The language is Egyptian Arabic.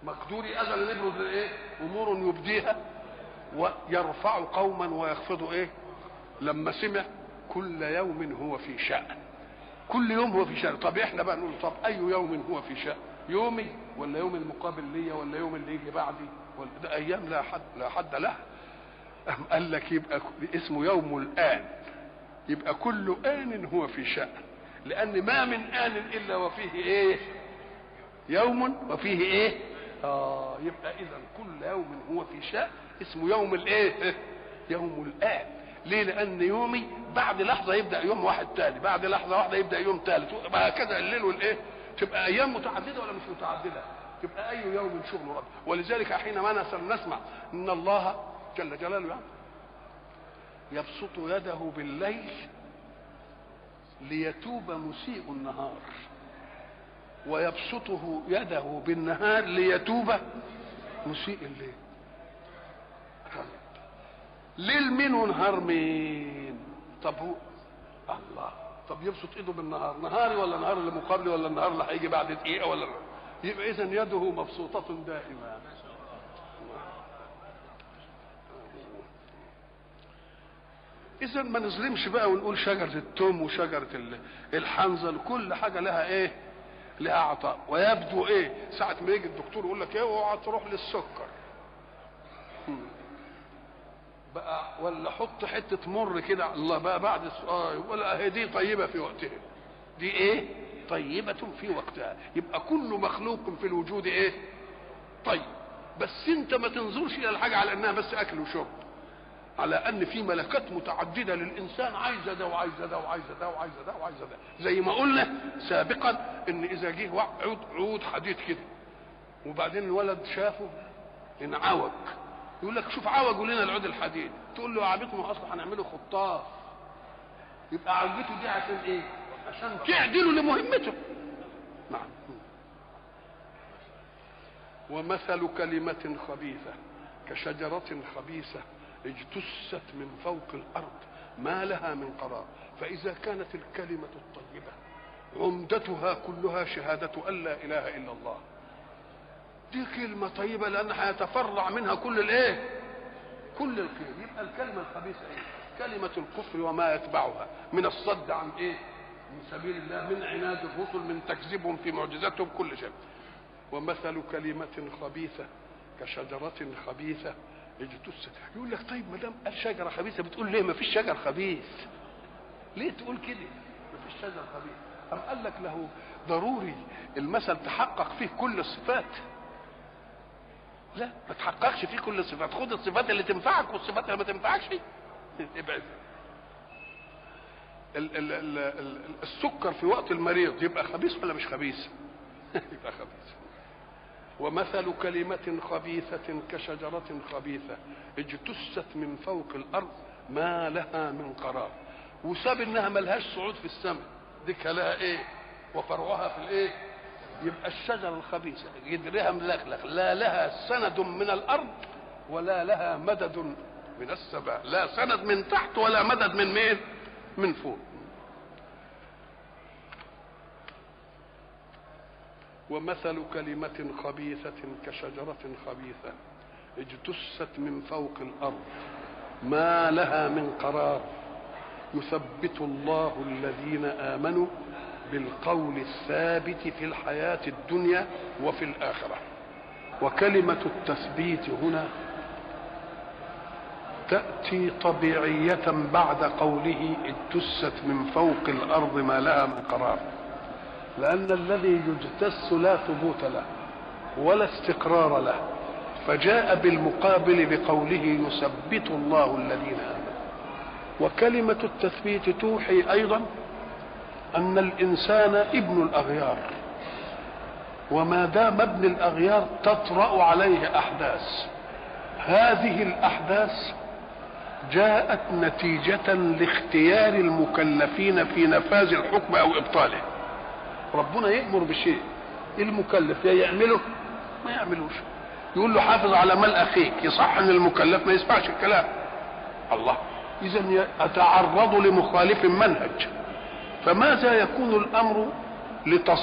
مقدوري ازل نبرز ايه امور يبديها ويرفع قوما ويخفض ايه لما سمع كل يوم هو في شأن كل يوم هو في شأن طب احنا بقى نقول طب اي يوم هو في شأن يومي ولا يوم المقابل ليا ولا يوم اللي يجي بعدي ولا ده ايام لا حد لا حد لها أم قال لك يبقى اسمه يوم الآن يبقى كل آن هو في شأن لأن ما من آن إلا وفيه إيه يوم وفيه إيه آه يبقى إذا كل يوم هو في شأن اسمه يوم الإيه يوم الآن ليه لأن يومي بعد لحظة يبدأ يوم واحد تاني بعد لحظة واحدة يبدأ يوم ثالث وهكذا الليل والإيه تبقى أيام متعددة ولا مش متعددة تبقى أي يوم شغل رب ولذلك حينما نسمع إن الله جل جلاله يعني يبسط يده بالليل ليتوب مسيء النهار ويبسطه يده بالنهار ليتوب مسيء الليل ليل مين ونهار مين طب هو الله طب يبسط ايده بالنهار نهاري ولا نهار اللي مقابلي ولا النهار اللي هيجي بعد دقيقه ولا يبقى اذا يده مبسوطه دائما اذا ما نظلمش بقى ونقول شجره التوم وشجره الحنظل كل حاجه لها ايه لها عطاء ويبدو ايه ساعه ما يجي الدكتور يقول لك ايه اوعى تروح للسكر بقى ولا حط حته مر كده الله بقى بعد آه ولا هي دي طيبه في وقتها دي ايه طيبه في وقتها يبقى كل مخلوق في الوجود ايه طيب بس انت ما تنظرش الى الحاجه على انها بس اكل وشرب على ان في ملكات متعدده للانسان عايزه ده وعايزه ده وعايزه ده وعايزه ده وعايزه ده زي ما قلنا سابقا ان اذا جه عود عود حديد كده وبعدين الولد شافه انعوج يقول لك شوف عوجوا لنا العود الحديد تقول له يا عبيط ما اصلا هنعمله خطاف يبقى عوجته دي عشان ايه؟ عشان تعدله لمهمته نعم ومثل كلمة خبيثة كشجرة خبيثة اجتثت من فوق الارض ما لها من قرار فاذا كانت الكلمه الطيبه عمدتها كلها شهاده ان لا اله الا الله دي كلمه طيبه لانها هيتفرع منها كل الايه كل الخير يبقى الكلمه الخبيثه ايه كلمه الكفر وما يتبعها من الصد عن ايه من سبيل الله من عناد الرسل من تكذيبهم في معجزاتهم كل شيء ومثل كلمه خبيثه كشجره خبيثه اجتثت يقول لك طيب ما دام قال شجره خبيثه بتقول ليه ما فيش شجر خبيث ليه تقول كده ما فيش شجر خبيث أم قال لك له ضروري المثل تحقق فيه كل الصفات لا ما تحققش فيه كل الصفات خد الصفات اللي تنفعك والصفات اللي ما تنفعكش ابعد ال ال ال ال السكر في وقت المريض يبقى خبيث ولا مش خبيث يبقى خبيث ومثل كلمة خبيثة كشجرة خبيثة اجتثت من فوق الأرض ما لها من قرار وساب انها ملهاش صعود في السماء دي لها ايه وفرعها في الايه يبقى الشجرة الخبيثة جدرها ملخلخ لا لها سند من الأرض ولا لها مدد من السماء لا سند من تحت ولا مدد من مين من فوق ومثل كلمة خبيثة كشجرة خبيثة اجتثت من فوق الأرض ما لها من قرار يثبت الله الذين آمنوا بالقول الثابت في الحياة الدنيا وفي الآخرة وكلمة التثبيت هنا تأتي طبيعية بعد قوله اجتثت من فوق الأرض ما لها من قرار لأن الذي يجتث لا ثبوت له ولا استقرار له فجاء بالمقابل بقوله يثبت الله الذين آمنوا وكلمة التثبيت توحي أيضا أن الإنسان ابن الأغيار وما دام ابن الأغيار تطرأ عليه أحداث هذه الأحداث جاءت نتيجة لاختيار المكلفين في نفاذ الحكم أو إبطاله ربنا يأمر بشيء المكلف يا يعمله ما يعملوش يقول له حافظ على مال اخيك يصح ان المكلف ما يسمعش الكلام الله اذا اتعرض لمخالف منهج فماذا يكون الامر لتص